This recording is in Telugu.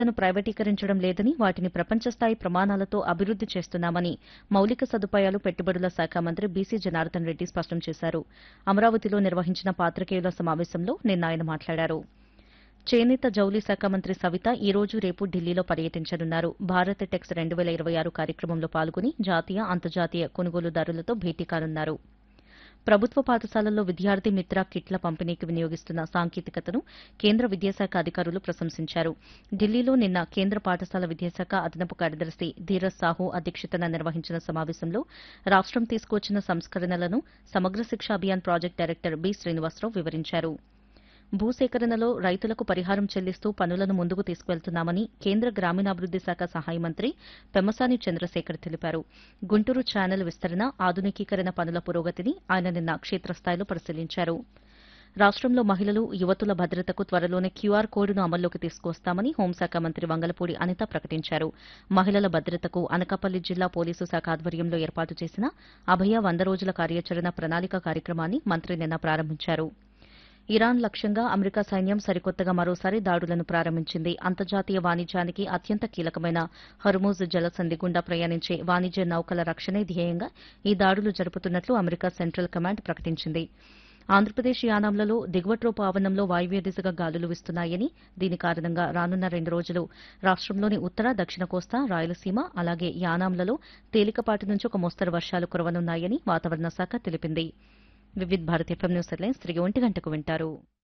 ను ప్రైవేటీకరించడం లేదని వాటిని ప్రపంచ స్థాయి ప్రమాణాలతో అభివృద్ది చేస్తున్నామని మౌలిక సదుపాయాలు పెట్టుబడుల శాఖ మంత్రి బీసీ జనార్దన్ రెడ్డి స్పష్టం చేశారు అమరావతిలో నిర్వహించిన పాత్రికేయుల సమావేశంలో నిన్న ఆయన మాట్లాడారు చేనేత జౌళి శాఖ మంత్రి సవిత ఈ రోజు రేపు ఢిల్లీలో పర్యటించనున్నారు భారత్ టెక్స్ రెండు వేల ఇరవై ఆరు కార్యక్రమంలో పాల్గొని జాతీయ అంతర్జాతీయ కొనుగోలుదారులతో భేటీ కానున్నారు ప్రభుత్వ పాఠశాలల్లో విద్యార్థి మిత్ర కిట్ల పంపిణీకి వినియోగిస్తున్న సాంకేతికతను కేంద్ర విద్యాశాఖ అధికారులు ప్రశంసించారు ఢిల్లీలో నిన్న కేంద్ర పాఠశాల విద్యాశాఖ అదనపు కార్యదర్శి ధీరజ్ సాహు అధ్యక్షతన నిర్వహించిన సమావేశంలో రాష్టం తీసుకువచ్చిన సంస్కరణలను Samagra Shiksha Abhiyan project director B Srinivasarao వివరించారు భూసేకరణలో రైతులకు పరిహారం చెల్లిస్తూ పనులను ముందుకు తీసుకువెళ్తున్నామని కేంద్ర గ్రామీణాభివృద్ది శాఖ సహాయ మంత్రి పెమ్మసాని చంద్రశేఖర్ తెలిపారు గుంటూరు ఛానల్ విస్తరణ ఆధునికీకరణ పనుల పురోగతిని ఆయన నిన్న క్షేత్రస్థాయిలో పరిశీలించారు రాష్టంలో మహిళలు యువతుల భద్రతకు త్వరలోనే క్యూఆర్ కోడ్ను అమల్లోకి తీసుకొస్తామని హోంశాఖ మంత్రి వంగలపూడి అనిత ప్రకటించారు మహిళల భద్రతకు అనకాపల్లి జిల్లా పోలీసు శాఖ ఆధ్వర్యంలో ఏర్పాటు చేసిన అభయ వంద రోజుల కార్యాచరణ ప్రణాళిక కార్యక్రమాన్ని మంత్రి నిన్న ప్రారంభించారు ఇరాన్ లక్ష్యంగా అమెరికా సైన్యం సరికొత్తగా మరోసారి దాడులను ప్రారంభించింది అంతర్జాతీయ వాణిజ్యానికి అత్యంత కీలకమైన హర్మూజ్ జలసంధి గుండా ప్రయాణించే వాణిజ్య నౌకల రక్షణే ధ్యేయంగా ఈ దాడులు జరుపుతున్నట్లు అమెరికా సెంట్రల్ కమాండ్ ప్రకటించింది ఆంధ్రప్రదేశ్ యానాంలలో దిగువట్రోపు ఆవరణంలో వాయువ్య దిశగా గాలులు వీస్తున్నాయని దీని కారణంగా రానున్న రెండు రోజులు రాష్టంలోని ఉత్తర దక్షిణ కోస్తా రాయలసీమ అలాగే యానాంలలో తేలికపాటి నుంచి ఒక మోస్తరు వర్షాలు కురవనున్నాయని వాతావరణ శాఖ తెలిపింది Vividh Bharat FM news headlines తిరిగి ఒంటి గంటకు వింటారు